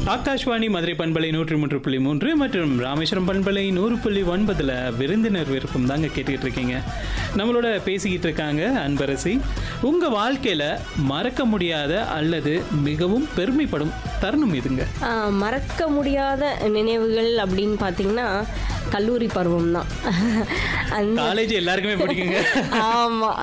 ஆகாஷ்வாணி மதுரை பண்பலை நூற்றி மூன்று புள்ளி மூன்று மற்றும் ராமேஸ்வரம் பண்பலை நூறு புள்ளி ஒன்பதுல விருந்தினர் விருப்பம் தாங்க கேட்டுக்கிட்டு இருக்கீங்க நம்மளோட பேசிக்கிட்டு இருக்காங்க அன்பரசி உங்க வாழ்க்கையில மறக்க முடியாத அல்லது மிகவும் பெருமைப்படும் தருணம் இதுங்க ஆ, மறக்க முடியாத நினைவுகள் அப்படின்னு பார்த்தீங்கன்னா கல்லூரி பருவம் தான் அந்த காலேஜ் எல்லாருக்குமே பிடிக்குங்க ஆமாம்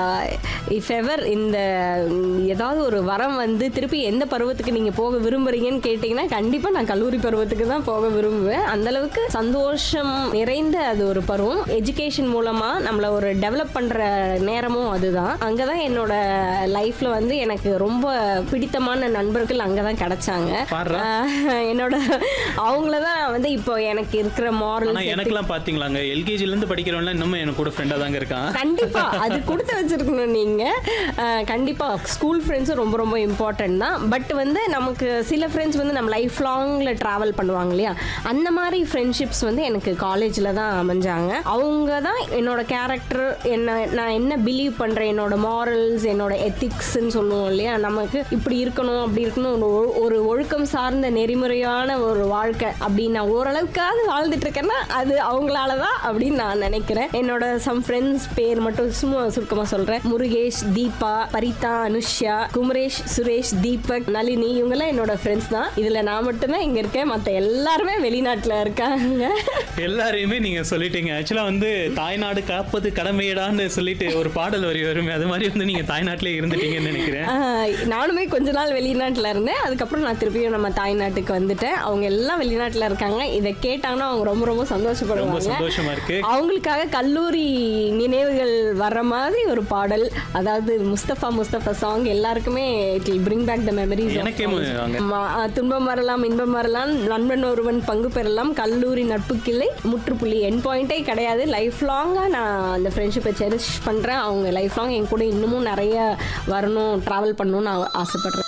இஃப் எவர் இந்த ம், ஏதாவது ஒரு வரம் வந்து திருப்பி எந்த பருவத்துக்கு நீங்கள் போக விரும்புறீங்கன்னு கேட்டிங்கன்னா கண்டிப்பாக நான் கல்லூரி பருவத்துக்கு தான் போக விரும்புவேன் அந்த அளவுக்கு சந்தோஷம் நிறைந்த அது ஒரு பருவம் எஜுகேஷன் மூலமாக நம்மளை ஒரு டெவலப் பண்ணுற நேரமும் அதுதான் அங்கே தான் என்னோட லைஃப்பில் வந்து எனக்கு ரொம்ப பிடித்தமான நண்பர்கள் அங்கே தான் கிடைச்சாங்க பாடுறா ஆஹ், என்னோட அவங்கள தான் வந்து இப்போ எனக்கு இருக்கிற ஆனா மாரல் எனக்கெல்லாம் பாத்தீங்களாங்க எல்கேஜில இருந்து படிக்கிறவன்லாம் இன்னும் எனக்கு கூட ஃப்ரெண்டா தாங்க இருக்கான் கண்டிப்பா அது கொடுத்து வச்சிருக்கணும் நீங்க அஹ், கண்டிப்பா ஸ்கூல் ஃப்ரெண்ட்ஸும் ரொம்ப ரொம்ப இம்பார்ட்டன்ட் தான் பட் வந்து நமக்கு சில ஃப்ரெண்ட்ஸ் வந்து நம்ம லைஃப் லாங்ல டிராவல் பண்ணுவாங்க இல்லையா அந்த மாதிரி ஃப்ரெண்ட்ஷிப்ஸ் வந்து எனக்கு காலேஜில் தான் அமைஞ்சாங்க அவங்க தான் என்னோட கேரக்டர் என்ன நான் என்ன பிலீவ் பண்றேன் என்னோட மாரல்ஸ் என்னோட எத்திக்ஸ்ன்னு சொல்லுவோம் இல்லையா நமக்கு இப்படி இருக்கணும் அப்படி இருக்கணும் ஒரு ஒ- ஒரு ஒழுக்கம் சார்ந்த நெறிமுறையான ஒரு வாழ்க்கை அப்படின்னு நான் ஓரளவுக்காவது வாழ்ந்துட்டு இருக்கேன்னா அது அவங்களால தான் அப்படின்னு நான் நினைக்கிறேன் என்னோட சம் ஃப்ரெண்ட்ஸ் பேர் மட்டும் சும்மா சுருக்கமா சொல்றேன் முருகேஷ் தீபா பரிதா அனுஷ்யா குமரேஷ் சுரேஷ் தீபக் நளினி இவங்கெல்லாம் என்னோட ஃப்ரெண்ட்ஸ் தான் இதுல நான் மட்டும்தான் இங்க இருக்கேன் மத்த எல்லாருமே வெளிநாட்டுல இருக்காங்க எல்லாரையுமே நீங்க சொல்லிட்டீங்க ஆக்சுவலா வந்து தாய்நாடு காப்பது கடமையடான்னு சொல்லிட்டு ஒரு பாடல் வரி வருமே அது மாதிரி வந்து நீங்க தாய்நாட்டிலே இருந்துட்டீங்கன்னு நினைக்கிறேன் ஆஹ், நானுமே கொஞ்ச நாள் வெளிநாட்டுல இருந்தேன் அதுக்கப்புறம் நான் திருப்பியும் நம்ம தாய்நாட்டுக்கு வந்துட்டேன் அவங்க எல்லாம் வெளிநாட்டுல இருக்காங்க இதை கேட்டாங்கன்னா அவங்க ரொம்ப ரொம்ப ரொம்ப சந்தோஷப்படுவாங்க சந்தோஷமா இருக்கு அவங்களுக்காக கல்லூரி நினைவுகள் வர்ற மாதிரி ஒரு பாடல் அதாவது முஸ்தபா முஸ்தபா சாங் எல்லாருக்குமே it will bring back the memories எனக்கே மு- அங்க துன்பம் வரலாம் இன்பம் வரலாம் நண்பன் ஒருவன் பங்கு பெறலாம் கல்லூரி நட்புக்கில்லை முற்றுப்புள்ளி என் பாயிண்டே கிடையாது லைஃப் லாங்காக நான் அந்த ஃப்ரெண்ட்ஷிப்பை செரிஷ் பண்ணுறேன் அவங்க லைஃப் லாங் என் கூட இன்னமும் நிறைய வரணும் ட்ராவல் பண்ணணும்னு நான் ஆசைப்படுறேன்